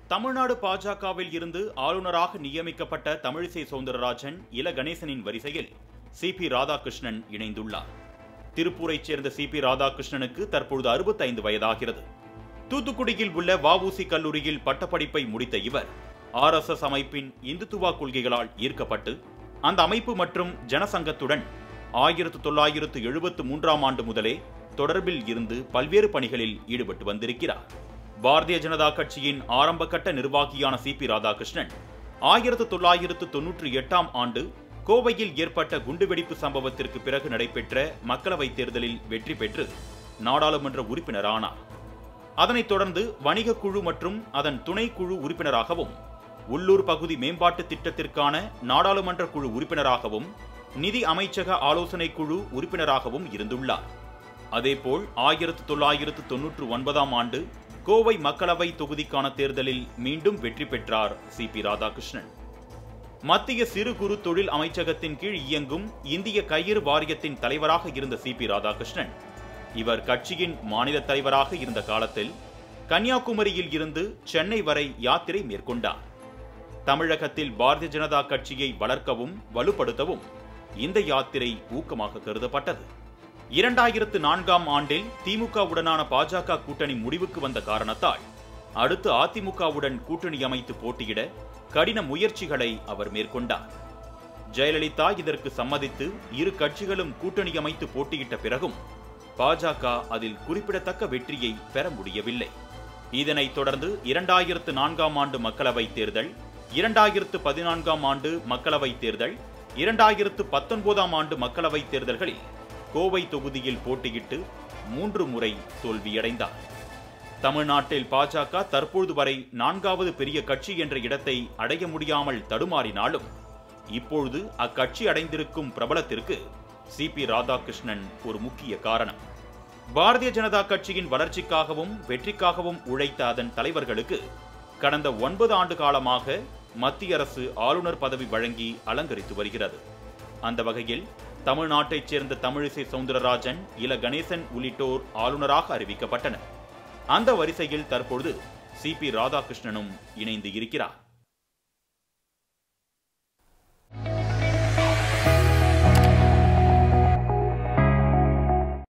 தமிழ்நாடு பாஜகவில் இருந்து ஆளுநராக நியமிக்கப்பட்ட தமிழிசை சவுந்தரராஜன் இல கணேசனின் வரிசையில் சி பி ராதாகிருஷ்ணன் இணைந்துள்ளார் திருப்பூரைச் சேர்ந்த சி பி ராதாகிருஷ்ணனுக்கு தற்பொழுது அறுபத்தைந்து வயதாகிறது தூத்துக்குடியில் உள்ள வஉசி கல்லூரியில் பட்டப்படிப்பை முடித்த இவர் ஆர்எஸ்எஸ் அமைப்பின் இந்துத்துவா கொள்கைகளால் ஈர்க்கப்பட்டு அந்த அமைப்பு மற்றும் ஜனசங்கத்துடன் ஆயிரத்து தொள்ளாயிரத்து எழுபத்து மூன்றாம் ஆண்டு முதலே தொடர்பில் இருந்து பல்வேறு பணிகளில் ஈடுபட்டு வந்திருக்கிறார் பாரதிய ஜனதா கட்சியின் ஆரம்பகட்ட நிர்வாகியான சி பி ராதாகிருஷ்ணன் ஆயிரத்து தொள்ளாயிரத்து தொன்னூற்றி எட்டாம் ஆண்டு கோவையில் ஏற்பட்ட குண்டுவெடிப்பு சம்பவத்திற்கு பிறகு நடைபெற்ற மக்களவைத் தேர்தலில் வெற்றி பெற்று நாடாளுமன்ற உறுப்பினரானார் அதனைத் தொடர்ந்து வணிக குழு மற்றும் அதன் துணை குழு உறுப்பினராகவும் உள்ளூர் பகுதி மேம்பாட்டு திட்டத்திற்கான நாடாளுமன்ற குழு உறுப்பினராகவும் நிதி அமைச்சக ஆலோசனை குழு உறுப்பினராகவும் இருந்துள்ளார் அதேபோல் ஆயிரத்து தொள்ளாயிரத்து தொன்னூற்று ஒன்பதாம் ஆண்டு கோவை மக்களவை தொகுதிக்கான தேர்தலில் மீண்டும் வெற்றி பெற்றார் சி பி ராதாகிருஷ்ணன் மத்திய சிறு குறு தொழில் அமைச்சகத்தின் கீழ் இயங்கும் இந்திய கயிறு வாரியத்தின் தலைவராக இருந்த சி பி ராதாகிருஷ்ணன் இவர் கட்சியின் மாநில தலைவராக இருந்த காலத்தில் கன்னியாகுமரியில் இருந்து சென்னை வரை யாத்திரை மேற்கொண்டார் தமிழகத்தில் பாரதிய ஜனதா கட்சியை வளர்க்கவும் வலுப்படுத்தவும் இந்த யாத்திரை ஊக்கமாக கருதப்பட்டது இரண்டாயிரத்து நான்காம் ஆண்டில் திமுகவுடனான பாஜக கூட்டணி முடிவுக்கு வந்த காரணத்தால் அடுத்து அதிமுகவுடன் கூட்டணி அமைத்து போட்டியிட கடின முயற்சிகளை அவர் மேற்கொண்டார் ஜெயலலிதா இதற்கு சம்மதித்து இரு கட்சிகளும் கூட்டணி அமைத்து போட்டியிட்ட பிறகும் பாஜக அதில் குறிப்பிடத்தக்க வெற்றியை பெற முடியவில்லை இதனைத் தொடர்ந்து இரண்டாயிரத்து நான்காம் ஆண்டு மக்களவைத் தேர்தல் இரண்டாயிரத்து பதினான்காம் ஆண்டு மக்களவைத் தேர்தல் இரண்டாயிரத்து பத்தொன்பதாம் ஆண்டு மக்களவைத் தேர்தல்களில் கோவை தொகுதியில் போட்டியிட்டு மூன்று முறை தோல்வியடைந்தார் தமிழ்நாட்டில் பாஜக தற்பொழுது வரை நான்காவது பெரிய கட்சி என்ற இடத்தை அடைய முடியாமல் தடுமாறினாலும் இப்பொழுது அக்கட்சி அடைந்திருக்கும் பிரபலத்திற்கு சி பி ராதாகிருஷ்ணன் ஒரு முக்கிய காரணம் பாரதிய ஜனதா கட்சியின் வளர்ச்சிக்காகவும் வெற்றிக்காகவும் உழைத்த அதன் தலைவர்களுக்கு கடந்த ஒன்பது ஆண்டு காலமாக மத்திய அரசு ஆளுநர் பதவி வழங்கி அலங்கரித்து வருகிறது அந்த வகையில் தமிழ்நாட்டைச் சேர்ந்த தமிழிசை சவுந்தரராஜன் இல கணேசன் உள்ளிட்டோர் ஆளுநராக அறிவிக்கப்பட்டனர் அந்த வரிசையில் தற்பொழுது சி பி ராதாகிருஷ்ணனும் இணைந்து இருக்கிறார்